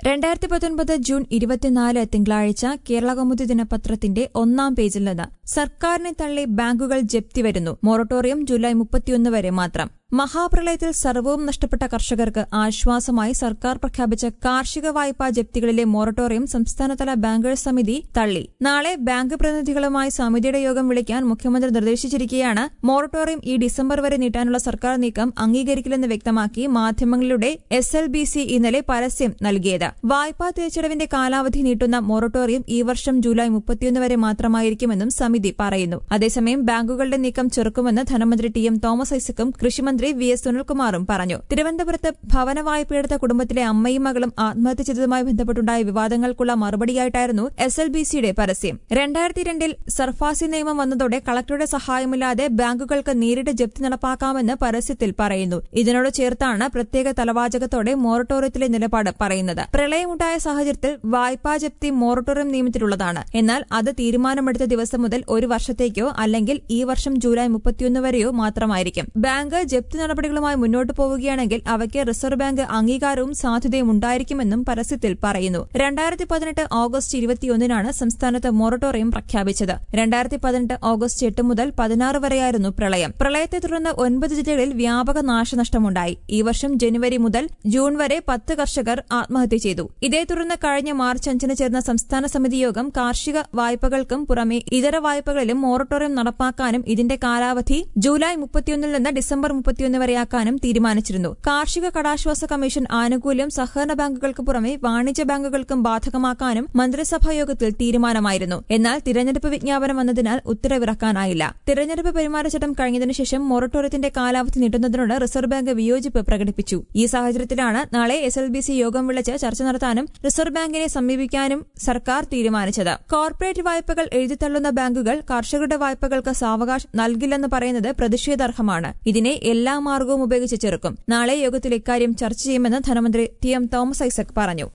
രണ്ടായിരത്തി പത്തൊൻപത് ജൂൺ ഇരുപത്തിനാല് തിങ്കളാഴ്ച കേരളകൗമുദി ദിനപത്രത്തിന്റെ ഒന്നാം പേജിൽ നിന്ന് സർക്കാരിനെ തള്ളി ബാങ്കുകൾ ജപ്തി വരുന്നു മൊറട്ടോറിയം ജൂലൈ മുപ്പത്തിയൊന്ന് വരെ മാത്രം മഹാപ്രളയത്തിൽ സർവവും നഷ്ടപ്പെട്ട കർഷകർക്ക് ആശ്വാസമായി സർക്കാർ പ്രഖ്യാപിച്ച കാർഷിക വായ്പാ ജപ്തികളിലെ മൊറട്ടോറിയം സംസ്ഥാനതല ബാങ്കേഴ്സ് സമിതി തള്ളി നാളെ ബാങ്ക് പ്രതിനിധികളുമായി സമിതിയുടെ യോഗം വിളിക്കാൻ മുഖ്യമന്ത്രി നിർദ്ദേശിച്ചിരിക്കെയാണ് മൊറട്ടോറിയം ഈ ഡിസംബർ വരെ നീട്ടാനുള്ള സർക്കാർ നീക്കം അംഗീകരിക്കില്ലെന്ന് വ്യക്തമാക്കി മാധ്യമങ്ങളുടെ എസ് എൽ ബി സി ഇന്നലെ പരസ്യം നൽകിയത് വായ്പാ തിരിച്ചടവിന്റെ കാലാവധി നീട്ടുന്ന മൊറട്ടോറിയം ഈ വർഷം ജൂലൈ മുപ്പത്തിയൊന്ന് വരെ മാത്രമായിരിക്കുമെന്നും സമിതി പറയുന്നു അതേസമയം ബാങ്കുകളുടെ നീക്കം ചെറുക്കുമെന്ന് ധനമന്ത്രി ടി എം തോമസ് ഐസക്കും കൃഷിമന്ത്രി വി എസ് സുനിൽകുമാറും പറഞ്ഞു തിരുവനന്തപുരത്ത് ഭവന വായ്പയെടുത്ത കുടുംബത്തിലെ അമ്മയും മകളും ആത്മഹത്യ ചെയ്തതുമായി ബന്ധപ്പെട്ടുണ്ടായ വിവാദങ്ങൾക്കുള്ള മറുപടിയായിട്ടായിരുന്നു എസ് എൽ ബി സിയുടെ പരസ്യം രണ്ടായിരത്തി രണ്ടിൽ സർഫാസി നിയമം വന്നതോടെ കളക്ടറുടെ സഹായമില്ലാതെ ബാങ്കുകൾക്ക് നേരിട്ട് ജപ്തി നടപ്പാക്കാമെന്ന് പരസ്യത്തിൽ പറയുന്നു ഇതിനോട് ചേർത്താണ് പ്രത്യേക തലവാചകത്തോടെ മൊറട്ടോറിയത്തിലെ നിലപാട് പറയുന്നത് പ്രളയമുണ്ടായ സാഹചര്യത്തിൽ വായ്പാ ജപ്തി മൊറട്ടോറിയം നിയമത്തിലുള്ളതാണ് എന്നാൽ അത് തീരുമാനമെടുത്ത ദിവസം മുതൽ ഒരു വർഷത്തേക്കോ അല്ലെങ്കിൽ ഈ വർഷം ജൂലൈ മുപ്പത്തിയൊന്ന് വരെയോ മാത്രമായിരിക്കും ബാങ്ക് ജപ്തി നടപടികളുമായി മുന്നോട്ട് പോവുകയാണെങ്കിൽ അവയ്ക്ക് റിസർവ് ബാങ്ക് അംഗീകാരവും സാധ്യതയും ഉണ്ടായിരിക്കുമെന്നും പരസ്യത്തിൽ പറയുന്നു രണ്ടായിരത്തി പതിനെട്ട് ഓഗസ്റ്റ് ഇരുപത്തിയൊന്നിനാണ് സംസ്ഥാനത്ത് മൊറട്ടോറിയം പ്രഖ്യാപിച്ചത് രണ്ടായിരത്തി പതിനെട്ട് ഓഗസ്റ്റ് എട്ട് മുതൽ പതിനാറ് വരെയായിരുന്നു പ്രളയം പ്രളയത്തെ തുടർന്ന് ഒൻപത് ജില്ലകളിൽ വ്യാപക നാശനഷ്ടമുണ്ടായി ഈ വർഷം ജനുവരി മുതൽ ജൂൺ വരെ പത്ത് കർഷകർ ആത്മഹത്യ ചെയ്തു ഇതേ തുടർന്ന് കഴിഞ്ഞ മാർച്ച് അഞ്ചിന് ചേർന്ന സംസ്ഥാന സമിതി യോഗം കാർഷിക വായ്പകൾക്കും പുറമെ ഇതര വായ്പകളിലും മൊറട്ടോറിയം നടപ്പാക്കാനും ഇതിന്റെ കാലാവധി ജൂലൈ മുപ്പത്തിയൊന്നിൽ നിന്ന് ഡിസംബർ മുപ്പത്തിയൊന്ന് വരെയാക്കാനും തീരുമാനിച്ചിരുന്നു കാർഷിക കടാശ്വാസ കമ്മീഷൻ ആനുകൂല്യം സഹകരണ ബാങ്കുകൾക്ക് പുറമെ വാണിജ്യ ബാങ്കുകൾക്കും ബാധകമാക്കാനും മന്ത്രിസഭാ യോഗത്തിൽ തീരുമാനമായിരുന്നു എന്നാൽ തിരഞ്ഞെടുപ്പ് വിജ്ഞാപനം വന്നതിനാൽ ഉത്തരവിറക്കാനായില്ല തിരഞ്ഞെടുപ്പ് പെരുമാറ്റച്ചട്ടം കഴിഞ്ഞതിനു ശേഷം മൊറട്ടോറിയത്തിന്റെ കാലാവധി നീട്ടുന്നതിനോട് റിസർവ് ബാങ്ക് വിയോജിപ്പ് പ്രകടിപ്പിച്ചു ഈ സാഹചര്യത്തിലാണ് നാളെ എസ് എൽ ബി സി യോഗം വിളിച്ച് ചർച്ച നടത്താനും റിസർവ് ബാങ്കിനെ സമീപിക്കാനും സർക്കാർ തീരുമാനിച്ചത് കോർപ്പറേറ്റ് വായ്പകൾ എഴുതിത്തള്ളുന്ന ബാങ്കുകൾ കർഷകരുടെ വായ്പകൾക്ക് സാവകാശം നൽകില്ലെന്ന് പറയുന്നത് പ്രതിഷേധാർഹമാണ് ഇതിനെ എല്ലാ മാർഗവും ഉപയോഗിച്ച് ചെറുക്കും നാളെ യോഗത്തിൽ ഇക്കാര്യം ചർച്ച ചെയ്യുമെന്ന് ധനമന്ത്രി ടി എം തോമസ് ഐസക് പറഞ്ഞു